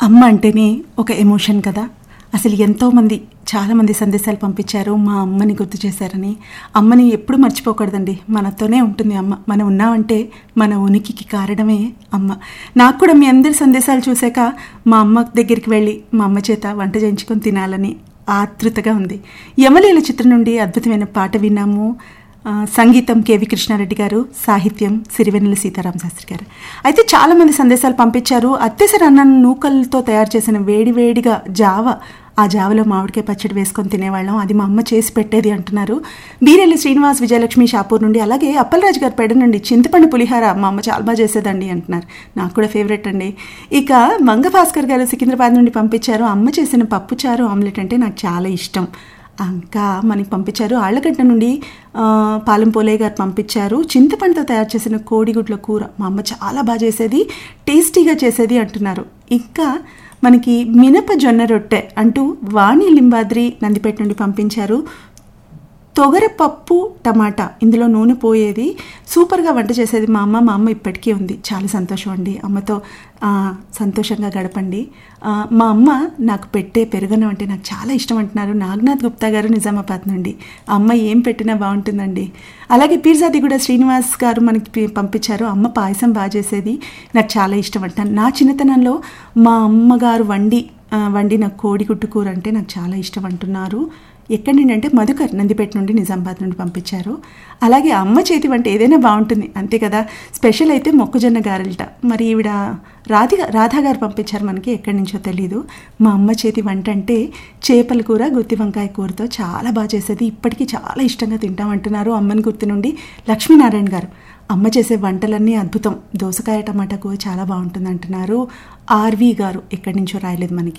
అమ్మ అంటేనే ఒక ఎమోషన్ కదా అసలు ఎంతోమంది చాలామంది సందేశాలు పంపించారు మా అమ్మని గుర్తు చేశారని అమ్మని ఎప్పుడు మర్చిపోకూడదండి మనతోనే ఉంటుంది అమ్మ మనం ఉన్నామంటే మన ఉనికికి కారణమే అమ్మ నాకు కూడా మీ అందరి సందేశాలు చూశాక మా అమ్మ దగ్గరికి వెళ్ళి మా అమ్మ చేత వంట చేయించుకొని తినాలని ఆతృతగా ఉంది యమలీల చిత్రం నుండి అద్భుతమైన పాట విన్నాము ఆ, సంగీతం కేవి కృష్ణారెడ్డి గారు సాహిత్యం సిరివెన్నెల సీతారామ శాస్త్రి గారు అయితే చాలామంది సందేశాలు పంపించారు అత్తెసరి అన్నం నూకలతో తయారు చేసిన వేడి వేడిగా జావ ఆ జావలో మామిడికాయ పచ్చడి వేసుకొని తినేవాళ్ళం అది మా అమ్మ చేసి పెట్టేది అంటున్నారు బీరెల్లి శ్రీనివాస్ విజయలక్ష్మి షాపూర్ నుండి అలాగే అప్పలరాజు గారి పేడ నుండి చింతపండు పులిహార మా అమ్మ చాలా బాగా చేసేదండి అంటున్నారు నాకు కూడా ఫేవరెట్ అండి ఇక మంగ భాస్కర్ గారు సికింద్రాబాద్ నుండి పంపించారు అమ్మ చేసిన పప్పుచారు ఆమ్లెట్ అంటే నాకు చాలా ఇష్టం ఇంకా మనకి పంపించారు ఆళ్ళగడ్డ నుండి ఆ, పాలెం పోలే గారు పంపించారు చింతపండుతో తయారు చేసిన కోడిగుడ్ల కూర మా అమ్మ చాలా బాగా చేసేది టేస్టీగా చేసేది అంటున్నారు ఇంకా మనకి మినప జొన్న రొట్టె అంటూ వాణి లింబాద్రి నందిపేట నుండి పంపించారు తొగరపప్పు టమాటా ఇందులో నూనె పోయేది సూపర్గా వంట చేసేది మా అమ్మ మా అమ్మ ఇప్పటికీ ఉంది చాలా సంతోషం అండి అమ్మతో ఆ, సంతోషంగా గడపండి ఆ, మా అమ్మ నాకు పెట్టే పెరుగన్నం అంటే నాకు చాలా ఇష్టం అంటున్నారు నాగనాథ్ గుప్తా గారు నిజామాబాద్ నుండి ఆ అమ్మ ఏం పెట్టినా బాగుంటుందండి అలాగే పీర్జాది కూడా శ్రీనివాస్ గారు మనకి పి- పంపించారు అమ్మ పాయసం బాగా చేసేది నాకు చాలా ఇష్టం అంటాను నా చిన్నతనంలో మా అమ్మగారు వండి ఆ, వండిన కోడిగుడ్డు కూర అంటే నాకు చాలా ఇష్టం అంటున్నారు ఎక్కడి నుండి అంటే మధుకర్ నందిపేట నుండి నిజామాబాద్ నుండి పంపించారు అలాగే అమ్మ చేతి వంట ఏదైనా బాగుంటుంది అంతే కదా స్పెషల్ అయితే మొక్కజొన్న గారెలట మరి ఈవిడ రాధి రాధా గారు పంపించారు మనకి ఎక్కడి నుంచో తెలీదు మా అమ్మ చేతి వంట అంటే చేపల కూర గుత్తి వంకాయ కూరతో చాలా బాగా చేసేది ఇప్పటికీ చాలా ఇష్టంగా తింటామంటున్నారు అమ్మని గుర్తు నుండి లక్ష్మీనారాయణ గారు అమ్మ చేసే వంటలన్నీ అద్భుతం దోసకాయ టమాటా కూర చాలా బాగుంటుంది అంటున్నారు ఆర్వి గారు ఎక్కడి నుంచో రాయలేదు మనకి